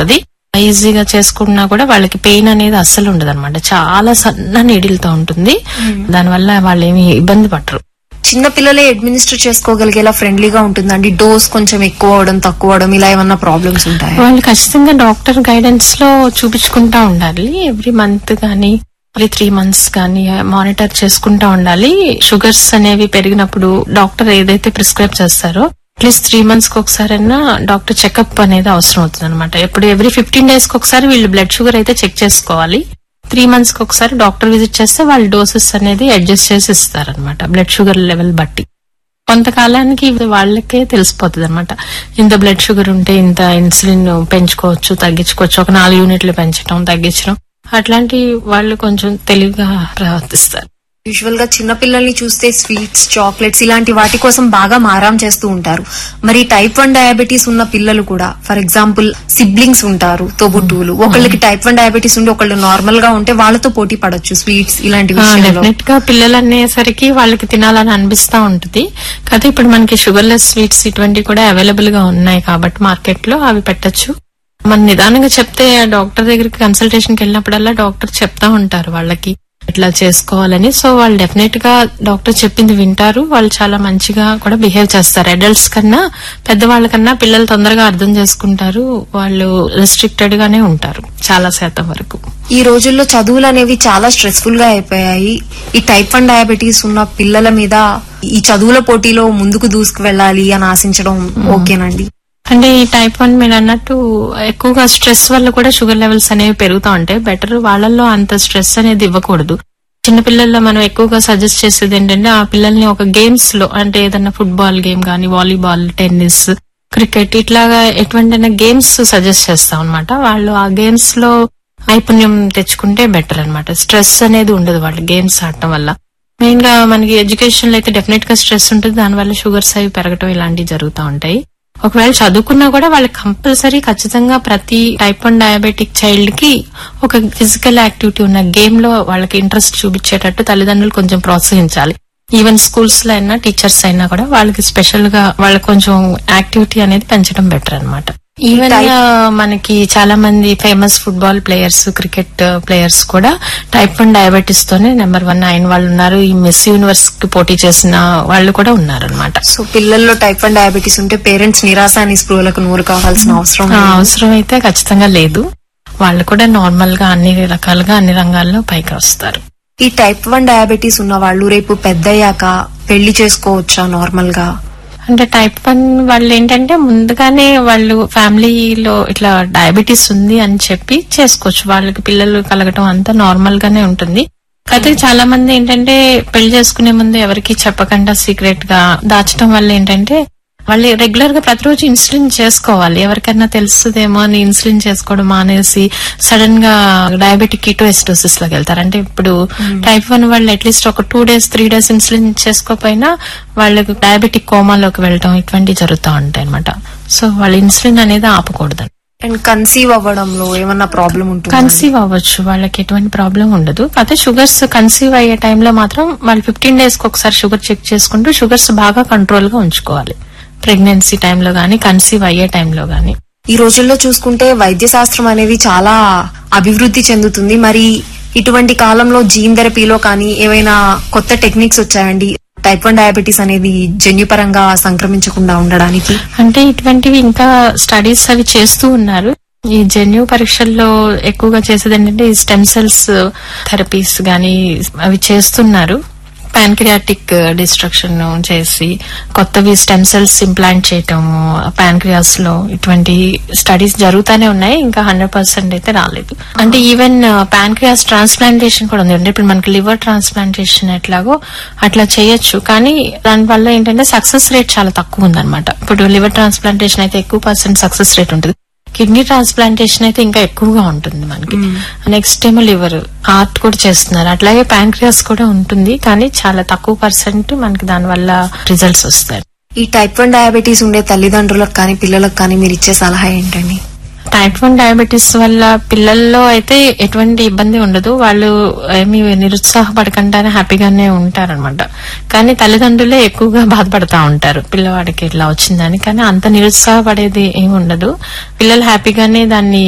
ఉంటది ఈజీగా చేసుకున్నా కూడా వాళ్ళకి పెయిన్ అనేది అస్సలు ఉండదు అనమాట చాలా సన్న నీడిల్తో ఉంటుంది దానివల్ల వాళ్ళు ఏమి ఇబ్బంది పడరు చిన్న పిల్లలే అడ్మినిస్టర్ చేసుకోగలిగేలా ఫ్రెండ్లీగా ఉంటుందండి డోస్ కొంచెం ఎక్కువ అవడం తక్కువ అవడం ఇలా ఏమన్నా ప్రాబ్లమ్స్ ఉంటాయా వాళ్ళు ఖచ్చితంగా డాక్టర్ గైడెన్స్ లో చూపించుకుంటా ఉండాలి ఎవ్రీ మంత్ గానీ ఎవ్రీ త్రీ మంత్స్ గానీ మానిటర్ చేసుకుంటా ఉండాలి షుగర్స్ అనేవి పెరిగినప్పుడు డాక్టర్ ఏదైతే ప్రిస్క్రైబ్ చేస్తారో అట్లీస్ట్ త్రీ మంత్స్ కి ఒకసారైనా డాక్టర్ చెకప్ అనేది అవసరం అవుతుంది అనమాట ఎప్పుడు ఎవ్రీ ఫిఫ్టీన్ డేస్ కి ఒకసారి వీళ్ళు బ్లడ్ షుగర్ అయితే చెక్ చేసుకోవాలి త్రీ మంత్స్ కి ఒకసారి డాక్టర్ విజిట్ చేస్తే వాళ్ళు డోసెస్ అనేది అడ్జస్ట్ చేసి ఇస్తారనమాట బ్లడ్ షుగర్ లెవెల్ బట్టి కొంతకాలానికి ఇది వాళ్ళకే తెలిసిపోతుంది అనమాట ఇంత బ్లడ్ షుగర్ ఉంటే ఇంత ఇన్సులిన్ పెంచుకోవచ్చు తగ్గించుకోవచ్చు ఒక నాలుగు యూనిట్లు పెంచడం తగ్గించడం అట్లాంటి వాళ్ళు కొంచెం తెలివిగా ప్రవర్తిస్తారు యూజువల్ గా చిన్న పిల్లల్ని చూస్తే స్వీట్స్ చాక్లెట్స్ ఇలాంటి వాటి కోసం బాగా మారాం చేస్తూ ఉంటారు మరి టైప్ వన్ డయాబెటీస్ ఉన్న పిల్లలు కూడా ఫర్ ఎగ్జాంపుల్ సిబ్లింగ్స్ ఉంటారు తోబుట్టువులు ఒకళ్ళకి టైప్ వన్ డయాబెటీస్ ఉండి ఒకళ్ళు నార్మల్ గా ఉంటే వాళ్ళతో పోటీ పడొచ్చు స్వీట్స్ ఇలాంటి విషయాల్లో డెఫినెట్ గా పిల్లలు అనేసరికి వాళ్ళకి తినాలని అనిపిస్తా ఉంటుంది కదా ఇప్పుడు మనకి షుగర్లెస్ స్వీట్స్ ఇటువంటివి కూడా అవైలబుల్ గా ఉన్నాయి కాబట్టి మార్కెట్ లో అవి పెట్టచ్చు మన నిదానంగా చెప్తే డాక్టర్ దగ్గరికి కన్సల్టేషన్ కి వెళ్ళినప్పుడల్లా డాక్టర్ చెప్తా ఉంటారు వాళ్ళకి ఇట్లా చేసుకోవాలని సో వాళ్ళు డెఫినెట్ గా డాక్టర్ చెప్పింది వింటారు వాళ్ళు చాలా మంచిగా కూడా బిహేవ్ చేస్తారు అడల్ట్స్ కన్నా పెద్దవాళ్ళ కన్నా పిల్లలు తొందరగా అర్థం చేసుకుంటారు వాళ్ళు రెస్ట్రిక్టెడ్ గానే ఉంటారు చాలా శాతం వరకు ఈ రోజుల్లో చదువులు అనేవి చాలా స్ట్రెస్ఫుల్ గా అయిపోయాయి ఈ టైప్ వన్ డయాబెటీస్ ఉన్న పిల్లల మీద ఈ చదువుల పోటీలో ముందుకు దూసుకు వెళ్ళాలి అని ఆశించడం ఓకేనండి అంటే ఈ టైప్ వన్ మీరు అన్నట్టు ఎక్కువగా స్ట్రెస్ వల్ల కూడా షుగర్ లెవెల్స్ అనేవి పెరుగుతా ఉంటాయి బెటర్ వాళ్ళల్లో అంత స్ట్రెస్ అనేది ఇవ్వకూడదు చిన్న పిల్లల్లో మనం ఎక్కువగా సజెస్ట్ చేసేది ఏంటంటే ఆ పిల్లల్ని ఒక గేమ్స్ లో అంటే ఏదన్నా ఫుట్బాల్ గేమ్ గానీ వాలీబాల్ టెన్నిస్ క్రికెట్ ఇట్లాగా ఎటువంటి గేమ్స్ సజెస్ట్ చేస్తాం అనమాట వాళ్ళు ఆ గేమ్స్ లో నైపుణ్యం తెచ్చుకుంటే బెటర్ అన్నమాట స్ట్రెస్ అనేది ఉండదు వాళ్ళు గేమ్స్ ఆడటం వల్ల మెయిన్ గా మనకి ఎడ్యుకేషన్ లో అయితే డెఫినెట్ గా స్ట్రెస్ ఉంటుంది దానివల్ల షుగర్స్ అవి పెరగటం ఇలాంటివి జరుగుతూ ఉంటాయి ఒకవేళ చదువుకున్నా కూడా వాళ్ళకి కంపల్సరీ ఖచ్చితంగా ప్రతి టైప్ వన్ డయాబెటిక్ చైల్డ్ కి ఒక ఫిజికల్ యాక్టివిటీ ఉన్న గేమ్ లో వాళ్ళకి ఇంట్రెస్ట్ చూపించేటట్టు తల్లిదండ్రులు కొంచెం ప్రోత్సహించాలి ఈవెన్ స్కూల్స్ లో అయినా టీచర్స్ అయినా కూడా వాళ్ళకి స్పెషల్ గా వాళ్ళకి కొంచెం యాక్టివిటీ అనేది పెంచడం బెటర్ అన్నమాట ఈవెన్ ఆ, మనకి చాలా మంది famous football players cricket players కూడా టైప్ వన్ డయాబెటీస్ తోనే నెంబర్ వన్ అయిన వాళ్ళు ఉన్నారు ఈ మిస్ యూనివర్స్ కి పోటీ చేసిన వాళ్ళు కూడా ఉన్నారు అనమాట సో పిల్లల్లో టైప్ వన్ డయాబెటీస్ ఉంటే పేరెంట్స్ నిరాశ నిస్పృహలకు నూరు కావాల్సిన అవసరం లేదు. అవసరం అయితే ఖచ్చితంగా లేదు వాళ్ళు కూడా నార్మల్ గా అన్ని రకాలుగా అన్ని రంగాల్లో పైకి వస్తారు ఈ టైప్ వన్ డయాబెటీస్ ఉన్న వాళ్ళు రేపు పెద్దయ్యాక పెళ్లి చేసుకోవచ్చా నార్మల్ గా అంటే టైప్ వన్ వాళ్ళు ఏంటంటే ముందుగానే వాళ్ళు ఫ్యామిలీలో ఇట్లా డయాబెటీస్ ఉంది అని చెప్పి చేసుకోవచ్చు వాళ్ళకి పిల్లలు కలగటం అంతా నార్మల్ గానే ఉంటుంది అయితే చాలా మంది ఏంటంటే పెళ్లి చేసుకునే ముందు ఎవరికి చెప్పకుండా సీక్రెట్ గా దాచడం వల్ల ఏంటంటే వాళ్ళు రెగ్యులర్ గా ప్రతిరోజు ఇన్సులిన్ చేసుకోవాలి ఎవరికైనా తెలుస్తుందేమో అని ఇన్సులిన్ చేసుకోవడం మానేసి సడన్ గా డయాబెటిక్ కీటోఎసిడోసిస్ లోకి వెళ్తారు అంటే ఇప్పుడు టైప్ వన్ వాళ్ళు అట్లీస్ట్ ఒక two days three days insulin చేసుకోకపోయినా వాళ్ళకి డయాబెటిక్ కోమాలోకి వెళ్ళటం ఇటువంటివి జరుగుతూ ఉంటాయి అనమాట సో వాళ్ళు ఇన్సులిన్ అనేది ఆపకూడదు అండ్ కన్సీవ్ అవ్వడంలో ఏమన్నా ప్రాబ్లం ఉంటుంది కన్సీవ్ అవ్వచ్చు వాళ్ళకి ఎటువంటి ప్రాబ్లం ఉండదు అయితే షుగర్స్ కన్సీవ్ అయ్యే టైంలో మాత్రం వాళ్ళు ఫిఫ్టీన్ డేస్ కి ఒకసారి షుగర్ చెక్ చేసుకుంటూ షుగర్స్ బాగా కంట్రోల్ గా ఉంచుకోవాలి ప్రెగ్నెన్సీ టైంలో గానీ కన్సీవ్ అయ్యే టైంలో గానీ ఈ రోజుల్లో చూసుకుంటే వైద్య శాస్త్రం అనేది చాలా అభివృద్ధి చెందుతుంది మరి ఇటువంటి కాలంలో జీన్ థెరపీలో కానీ ఏవైనా కొత్త టెక్నిక్స్ వచ్చాయండి టైప్ వన్ డయాబెటీస్ అనేది జన్యుపరంగా సంక్రమించకుండా ఉండడానికి అంటే ఇటువంటివి ఇంకా స్టడీస్ అవి చేస్తూ ఉన్నారు ఈ జన్యు పరీక్షల్లో ఎక్కువగా చేసేది ఏంటంటే ఈ స్టెమ్ సెల్స్ థెరపీస్ గానీ అవి చేస్తున్నారు పాన్క్రియాటిక్ డిస్ట్రక్షన్ చేసి కొత్తవి స్టెమ్ సెల్స్ ఇంప్లాంట్ చేయటము పాన్క్రియాస్ లో ఇటువంటి స్టడీస్ జరుగుతూనే ఉన్నాయి ఇంకా హండ్రెడ్ పర్సెంట్ అయితే రాలేదు అంటే ఈవెన్ పాన్క్రియాస్ ట్రాన్స్ప్లాంటేషన్ కూడా ఉంది అంటే ఇప్పుడు మనకి లివర్ ట్రాన్స్ప్లాంటేషన్ ఎట్లాగో అట్లా చేయొచ్చు కానీ దానివల్ల ఏంటంటే సక్సెస్ రేట్ చాలా తక్కువ ఉందన్నమాట ఇప్పుడు లివర్ ట్రాన్స్ప్లాంటేషన్ అయితే ఎక్కువ పర్సెంట్ సక్సెస్ రేట్ ఉంటుంది కిడ్నీ ట్రాన్స్ప్లాంటేషన్ అయితే ఇంకా ఎక్కువగా ఉంటుంది మనకి నెక్స్ట్ ఏమో లివర్ హార్ట్ కూడా చేస్తున్నారు అట్లాగే ప్యాంక్రియాస్ కూడా ఉంటుంది కానీ చాలా తక్కువ పర్సెంట్ మనకి దానివల్ల రిజల్ట్స్ వస్తాయి ఈ టైప్ వన్ డయాబెటీస్ ఉండే తల్లిదండ్రులకు కానీ పిల్లలకు కానీ మీరు ఇచ్చే సలహా ఏంటండి టైప్ వన్ డయాబెటీస్ వల్ల పిల్లల్లో అయితే ఎటువంటి ఇబ్బంది ఉండదు వాళ్ళు ఏమి నిరుత్సాహపడకుండానే హ్యాపీగానే ఉంటారనమాట కానీ తల్లిదండ్రులే ఎక్కువగా బాధపడతా ఉంటారు పిల్లవాడికి ఇట్లా వచ్చిందని కానీ అంత నిరుత్సాహపడేది ఏమి ఉండదు పిల్లలు హ్యాపీగానే దాన్ని